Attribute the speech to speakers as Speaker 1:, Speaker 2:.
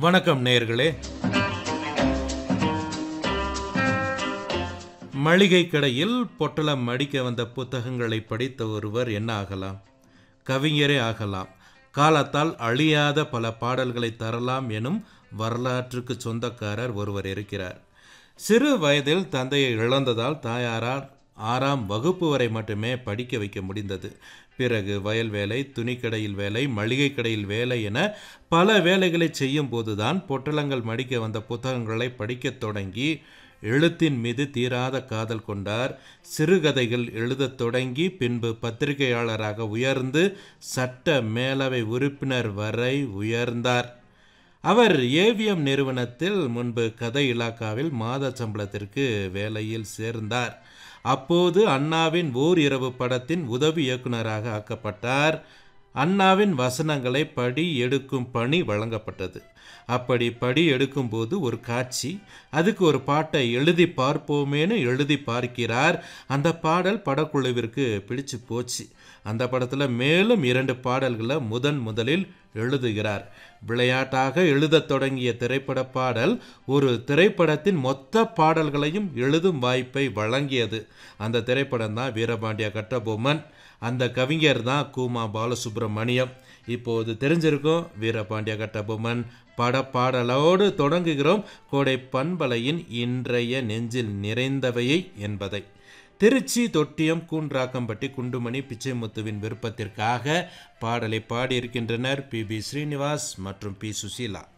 Speaker 1: வணக்கம் நேயர்களே மளிகை கடையில் பொட்டலம் மடிக்க வந்த புத்தகங்களை படித்த ஒருவர் என்ன ஆகலாம் கவிஞரே ஆகலாம் காலத்தால் அழியாத பல பாடல்களை தரலாம் எனும் வரலாற்றுக்கு சொந்தக்காரர் ஒருவர் இருக்கிறார் சிறு வயதில் தந்தையை இழந்ததால் தாயாரால் ஆறாம் வகுப்பு வரை மட்டுமே படிக்க வைக்க முடிந்தது பிறகு வயல் வேலை துணிக்கடையில் வேலை மளிகை கடையில் வேலை என பல வேலைகளை செய்யும் போதுதான் பொட்டலங்கள் மடிக்க வந்த புத்தகங்களை படிக்கத் தொடங்கி எழுத்தின் மீது தீராத காதல் கொண்டார் சிறுகதைகள் எழுதத் தொடங்கி பின்பு பத்திரிகையாளராக உயர்ந்து சட்ட மேலவை உறுப்பினர் வரை உயர்ந்தார் அவர் ஏவிஎம் நிறுவனத்தில் முன்பு கதை இலாக்காவில் மாத சம்பளத்திற்கு வேலையில் சேர்ந்தார் அப்போது அண்ணாவின் ஓர் இரவு படத்தின் உதவி இயக்குனராக ஆக்கப்பட்டார் அண்ணாவின் வசனங்களை படி எடுக்கும் பணி வழங்கப்பட்டது அப்படி படி எடுக்கும்போது ஒரு காட்சி அதுக்கு ஒரு பாட்டை எழுதி பார்ப்போமேன்னு எழுதி பார்க்கிறார் அந்த பாடல் படக்குழுவிற்கு பிடிச்சு போச்சு அந்த படத்தில் மேலும் இரண்டு பாடல்களை முதன் முதலில் எழுதுகிறார் விளையாட்டாக எழுதத் தொடங்கிய திரைப்பட பாடல் ஒரு திரைப்படத்தின் மொத்த பாடல்களையும் எழுதும் வாய்ப்பை வழங்கியது அந்த திரைப்படம் தான் வீரபாண்டிய கட்டபொம்மன் அந்த கவிஞர் தான் கூமா பாலசுப்ரமணியம் இப்போது தெரிஞ்சிருக்கும் வீரபாண்டிய கட்டபொம்மன் படப்பாடலோடு தொடங்குகிறோம் கோடை பண்பலையின் இன்றைய நெஞ்சில் நிறைந்தவையை என்பதை திருச்சி தொட்டியம் கூன்றாக்கம்பட்டி குண்டுமணி பிச்சைமுத்துவின் விருப்பத்திற்காக பாடலை பாடியிருக்கின்றனர் பி பி ஸ்ரீனிவாஸ் மற்றும் பி சுசீலா